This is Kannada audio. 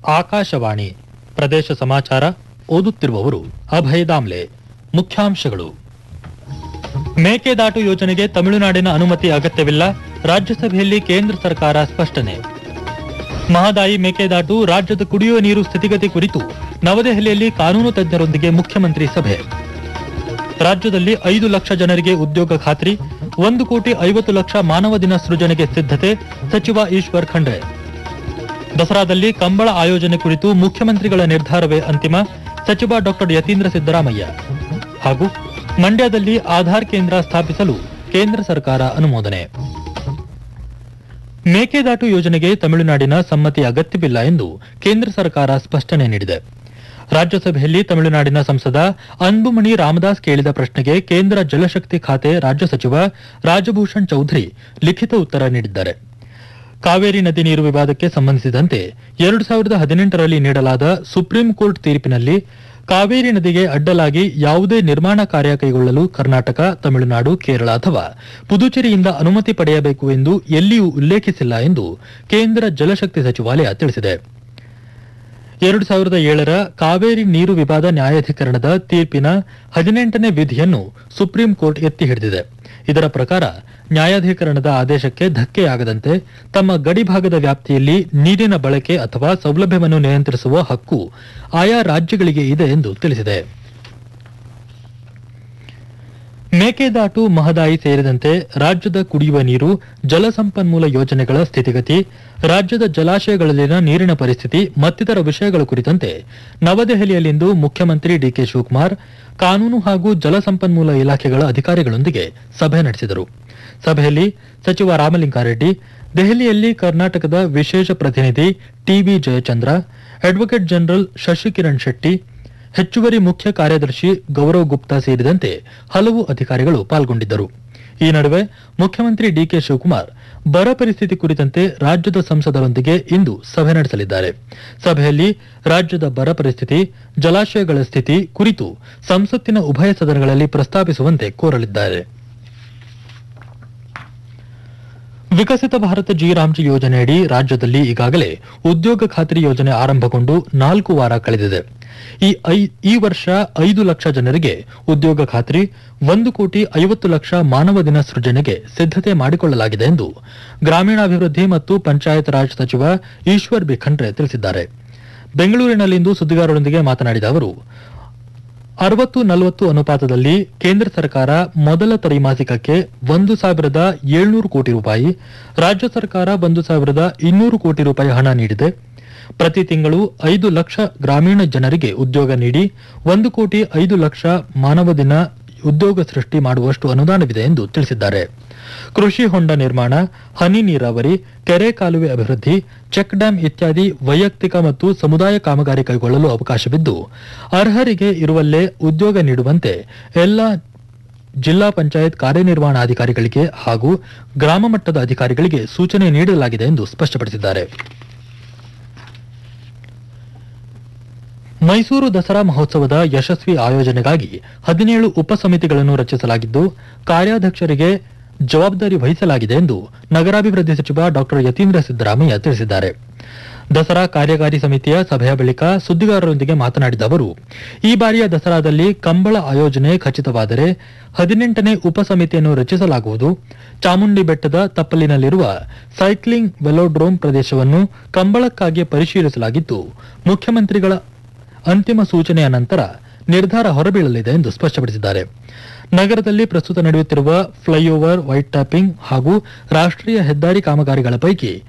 ಆಕಾಶವಾಣಿ ಪ್ರದೇಶ ಸಮಾಚಾರ ಓದುತ್ತಿರುವವರು ಅಭಯ ದಾಮ್ಲೆ ಮುಖ್ಯಾಂಶಗಳು ಮೇಕೆದಾಟು ಯೋಜನೆಗೆ ತಮಿಳುನಾಡಿನ ಅನುಮತಿ ಅಗತ್ಯವಿಲ್ಲ ರಾಜ್ಯಸಭೆಯಲ್ಲಿ ಕೇಂದ್ರ ಸರ್ಕಾರ ಸ್ಪಷ್ಟನೆ ಮಹದಾಯಿ ಮೇಕೆದಾಟು ರಾಜ್ಯದ ಕುಡಿಯುವ ನೀರು ಸ್ಥಿತಿಗತಿ ಕುರಿತು ನವದೆಹಲಿಯಲ್ಲಿ ಕಾನೂನು ತಜ್ಞರೊಂದಿಗೆ ಮುಖ್ಯಮಂತ್ರಿ ಸಭೆ ರಾಜ್ಯದಲ್ಲಿ ಐದು ಲಕ್ಷ ಜನರಿಗೆ ಉದ್ಯೋಗ ಖಾತ್ರಿ ಒಂದು ಕೋಟಿ ಐವತ್ತು ಲಕ್ಷ ಮಾನವ ದಿನ ಸೃಜನೆಗೆ ಸಿದ್ಧತೆ ಸಚಿವ ಈಶ್ವರ್ ಖಂಡ್ರೆ ದಸರಾದಲ್ಲಿ ಕಂಬಳ ಆಯೋಜನೆ ಕುರಿತು ಮುಖ್ಯಮಂತ್ರಿಗಳ ನಿರ್ಧಾರವೇ ಅಂತಿಮ ಸಚಿವ ಡಾಕ್ಟರ್ ಯತೀಂದ್ರ ಸಿದ್ದರಾಮಯ್ಯ ಹಾಗೂ ಮಂಡ್ಯದಲ್ಲಿ ಆಧಾರ್ ಕೇಂದ್ರ ಸ್ಥಾಪಿಸಲು ಕೇಂದ್ರ ಸರ್ಕಾರ ಅನುಮೋದನೆ ಮೇಕೆದಾಟು ಯೋಜನೆಗೆ ತಮಿಳುನಾಡಿನ ಸಮ್ಮತಿ ಅಗತ್ಯವಿಲ್ಲ ಎಂದು ಕೇಂದ್ರ ಸರ್ಕಾರ ಸ್ಪಷ್ಟನೆ ನೀಡಿದೆ ರಾಜ್ಯಸಭೆಯಲ್ಲಿ ತಮಿಳುನಾಡಿನ ಸಂಸದ ಅನ್ಬುಮಣಿ ರಾಮದಾಸ್ ಕೇಳಿದ ಪ್ರಶ್ನೆಗೆ ಕೇಂದ್ರ ಜಲಶಕ್ತಿ ಖಾತೆ ರಾಜ್ಯ ಸಚಿವ ರಾಜಭೂಷಣ್ ಚೌಧರಿ ಲಿಖಿತ ಉತ್ತರ ನೀಡಿದ್ದಾರೆ ಕಾವೇರಿ ನದಿ ನೀರು ವಿವಾದಕ್ಕೆ ಸಂಬಂಧಿಸಿದಂತೆ ಎರಡು ಸಾವಿರದ ಹದಿನೆಂಟರಲ್ಲಿ ನೀಡಲಾದ ಸುಪ್ರೀಂ ಕೋರ್ಟ್ ತೀರ್ಪಿನಲ್ಲಿ ಕಾವೇರಿ ನದಿಗೆ ಅಡ್ಡಲಾಗಿ ಯಾವುದೇ ನಿರ್ಮಾಣ ಕಾರ್ಯ ಕೈಗೊಳ್ಳಲು ಕರ್ನಾಟಕ ತಮಿಳುನಾಡು ಕೇರಳ ಅಥವಾ ಪುದುಚೇರಿಯಿಂದ ಅನುಮತಿ ಪಡೆಯಬೇಕು ಎಂದು ಎಲ್ಲಿಯೂ ಉಲ್ಲೇಖಿಸಿಲ್ಲ ಎಂದು ಕೇಂದ್ರ ಜಲಶಕ್ತಿ ಸಚಿವಾಲಯ ತಿಳಿಸಿದೆ ಎರಡು ಸಾವಿರದ ಏಳರ ಕಾವೇರಿ ನೀರು ವಿವಾದ ನ್ಯಾಯಾಧಿಕರಣದ ತೀರ್ಪಿನ ಹದಿನೆಂಟನೇ ವಿಧಿಯನ್ನು ಸುಪ್ರೀಂ ಕೋರ್ಟ್ ಎತ್ತಿ ಹಿಡಿದಿದೆ ಇದರ ಪ್ರಕಾರ ನ್ಯಾಯಾಧಿಕರಣದ ಆದೇಶಕ್ಕೆ ಧಕ್ಕೆಯಾಗದಂತೆ ತಮ್ಮ ಗಡಿಭಾಗದ ವ್ಯಾಪ್ತಿಯಲ್ಲಿ ನೀರಿನ ಬಳಕೆ ಅಥವಾ ಸೌಲಭ್ಯವನ್ನು ನಿಯಂತ್ರಿಸುವ ಹಕ್ಕು ಆಯಾ ರಾಜ್ಯಗಳಿಗೆ ಇದೆ ಎಂದು ತಿಳಿಸಿದೆ ಮೇಕೆದಾಟು ಮಹದಾಯಿ ಸೇರಿದಂತೆ ರಾಜ್ಯದ ಕುಡಿಯುವ ನೀರು ಜಲಸಂಪನ್ಮೂಲ ಯೋಜನೆಗಳ ಸ್ಥಿತಿಗತಿ ರಾಜ್ಯದ ಜಲಾಶಯಗಳಲ್ಲಿನ ನೀರಿನ ಪರಿಸ್ಥಿತಿ ಮತ್ತಿತರ ವಿಷಯಗಳ ಕುರಿತಂತೆ ನವದೆಹಲಿಯಲ್ಲಿಂದು ಮುಖ್ಯಮಂತ್ರಿ ಡಿಕೆ ಶಿವಕುಮಾರ್ ಕಾನೂನು ಹಾಗೂ ಜಲಸಂಪನ್ಮೂಲ ಇಲಾಖೆಗಳ ಅಧಿಕಾರಿಗಳೊಂದಿಗೆ ಸಭೆ ನಡೆಸಿದರು ಸಭೆಯಲ್ಲಿ ಸಚಿವ ರಾಮಲಿಂಗಾರೆಡ್ಡಿ ದೆಹಲಿಯಲ್ಲಿ ಕರ್ನಾಟಕದ ವಿಶೇಷ ಪ್ರತಿನಿಧಿ TB Jayachandra advocate general Shashikiran Shetty ಹೆಚ್ಚುವರಿ ಮುಖ್ಯ ಕಾರ್ಯದರ್ಶಿ ಗೌರವ್ ಗುಪ್ತಾ ಸೇರಿದಂತೆ ಹಲವು ಅಧಿಕಾರಿಗಳು ಪಾಲ್ಗೊಂಡಿದ್ದರು ಈ ನಡುವೆ ಮುಖ್ಯಮಂತ್ರಿ ಡಿಕೆ ಶಿವಕುಮಾರ್ ಬರ ಪರಿಸ್ಥಿತಿ ಕುರಿತಂತೆ ರಾಜ್ಯದ ಸಂಸದರೊಂದಿಗೆ ಇಂದು ಸಭೆ ನಡೆಸಲಿದ್ದಾರೆ ಸಭೆಯಲ್ಲಿ ರಾಜ್ಯದ ಬರ ಪರಿಸ್ಥಿತಿ ಜಲಾಶಯಗಳ ಸ್ಥಿತಿ ಕುರಿತು ಸಂಸತ್ತಿನ ಉಭಯ ಸದನಗಳಲ್ಲಿ ಪ್ರಸ್ತಾಪಿಸುವಂತೆ ಕೋರಲಿದ್ದಾರೆ ವಿಕಸಿತ ಭಾರತ ಜಿ ರಾಮ್ಜಿ ಯೋಜನೆಯಡಿ ರಾಜ್ಯದಲ್ಲಿ ಈಗಾಗಲೇ ಉದ್ಯೋಗ ಖಾತ್ರಿ ಯೋಜನೆ ಆರಂಭಗೊಂಡು ನಾಲ್ಕು ವಾರ ಕಳೆದಿದೆ ಈ ಐ- ಈ ವರ್ಷ ಐದು ಲಕ್ಷ ಜನರಿಗೆ ಉದ್ಯೋಗ ಖಾತ್ರಿ ಒಂದು ಕೋಟಿ ಐವತ್ತು ಲಕ್ಷ ಮಾನವ ದಿನ ಸೃಜನೆಗೆ ಸಿದ್ಧತೆ ಮಾಡಿಕೊಳ್ಳಲಾಗಿದೆ ಎಂದು ಗ್ರಾಮೀಣಾಭಿವೃದ್ಧಿ ಮತ್ತು ಪಂಚಾಯತ್ ರಾಜ್ ಸಚಿವ ಈಶ್ವರ್ ಬಿ ಖಂಡ್ರೆ ತಿಳಿಸಿದ್ದಾರೆ ಬೆಂಗಳೂರಿನಲ್ಲಿಂದು ಸುದ್ದಿಗಾರರೊಂದಿಗೆ ಮಾತನಾಡಿದ ಅವರು ಅರವತ್ತು ನಲವತ್ತು ಅನುಪಾತದಲ್ಲಿ ಕೇಂದ್ರ ಸರ್ಕಾರ ಮೊದಲ ತ್ರೈಮಾಸಿಕಕ್ಕೆ ಒಂದು ಸಾವಿರದ ಏಳ್ನೂರು ಕೋಟಿ ರೂಪಾಯಿ ರಾಜ್ಯ ಸರ್ಕಾರ ಒಂದು ಸಾವಿರದ ಇನ್ನೂರು ಕೋಟಿ ರೂಪಾಯಿ ಹಣ ನೀಡಿದೆ ಪ್ರತಿ ತಿಂಗಳು ಐದು ಲಕ್ಷ ಗ್ರಾಮೀಣ ಜನರಿಗೆ ಉದ್ಯೋಗ ನೀಡಿ ಒಂದು ಕೋಟಿ ಐದು ಲಕ್ಷ ಮಾನವ ದಿನ ಉದ್ಯೋಗ ಸೃಷ್ಟಿ ಮಾಡುವಷ್ಟು ಅನುದಾನವಿದೆ ಎಂದು ತಿಳಿಸಿದ್ದಾರೆ ಕೃಷಿ ಹೊಂಡ ನಿರ್ಮಾಣ ಹನಿ ನೀರಾವರಿ ಕೆರೆ ಕಾಲುವೆ ಅಭಿವೃದ್ಧಿ ಚೆಕ್ ಡ್ಯಾಂ ಇತ್ಯಾದಿ ವೈಯಕ್ತಿಕ ಮತ್ತು ಸಮುದಾಯ ಕಾಮಗಾರಿ ಕೈಗೊಳ್ಳಲು ಅವಕಾಶವಿದ್ದು ಅರ್ಹರಿಗೆ ಇರುವಲ್ಲೇ ಉದ್ಯೋಗ ನೀಡುವಂತೆ ಎಲ್ಲ ಜಿಲ್ಲಾ ಪಂಚಾಯತ್ ಕಾರ್ಯನಿರ್ವಹಣಾಧಿಕಾರಿಗಳಿಗೆ ಹಾಗೂ ಗ್ರಾಮ ಮಟ್ಟದ ಅಧಿಕಾರಿಗಳಿಗೆ ಸೂಚನೆ ನೀಡಲಾಗಿದೆ ಎಂದು ಸ್ಪಷ್ಟಪಡಿಸಿದ್ದಾರೆ ಮೈಸೂರು ದಸರಾ ಮಹೋತ್ಸವದ ಯಶಸ್ವಿ ಆಯೋಜನೆಗಾಗಿ ಹದಿನೇಳು ಉಪಸಮಿತಿಗಳನ್ನು ರಚಿಸಲಾಗಿದ್ದು ಕಾರ್ಯಾಧ್ಯಕ್ಷರಿಗೆ ಜವಾಬ್ದಾರಿ ವಹಿಸಲಾಗಿದೆ ಎಂದು ನಗರಾಭಿವೃದ್ಧಿ ಸಚಿವ ಡಾಕ್ಟರ್ ಯತೀಂದ್ರ ಸಿದ್ದರಾಮಯ್ಯ ತಿಳಿಸಿದ್ದಾರೆ ದಸರಾ ಕಾರ್ಯಕಾರಿ ಸಮಿತಿಯ ಸಭೆಯ ಬಳಿಕ ಸುದ್ದಿಗಾರರೊಂದಿಗೆ ಮಾತನಾಡಿದ ಅವರು ಈ ಬಾರಿಯ ದಸರಾದಲ್ಲಿ ಕಂಬಳ ಆಯೋಜನೆ ಖಚಿತವಾದರೆ ಹದಿನೆಂಟನೇ ಉಪಸಮಿತಿಯನ್ನು ರಚಿಸಲಾಗುವುದು ಚಾಮುಂಡಿ ಬೆಟ್ಟದ ತಪ್ಪಲಿನಲ್ಲಿರುವ ಸೈಕ್ಲಿಂಗ್ ವೆಲೋಡ್ರೋಮ್ ಪ್ರದೇಶವನ್ನು ಕಂಬಳಕ್ಕಾಗಿ ಪರಿಶೀಲಿಸಲಾಗಿದ್ದು ಮುಖ್ಯಮಂತ್ರಿಗಳ ಅಂತಿಮ ಸೂಚನೆಯ ನಂತರ ನಿರ್ಧಾರ ಹೊರಬೀಳಲಿದೆ ಎಂದು ಸ್ಪಷ್ಟಪಡಿಸಿದ್ದಾರೆ ನಗರದಲ್ಲಿ ಪ್ರಸ್ತುತ ನಡೆಯುತ್ತಿರುವ ಫ್ಲೈಓವರ್ ವೈಟ್ ಟ್ಯಾಪಿಂಗ್ ಹಾಗೂ ರಾಷ್ಟ್ರೀಯ ಹೆದ್ದಾರಿ ಕಾಮಗಾರಿಗಳ ಪೈಕಿ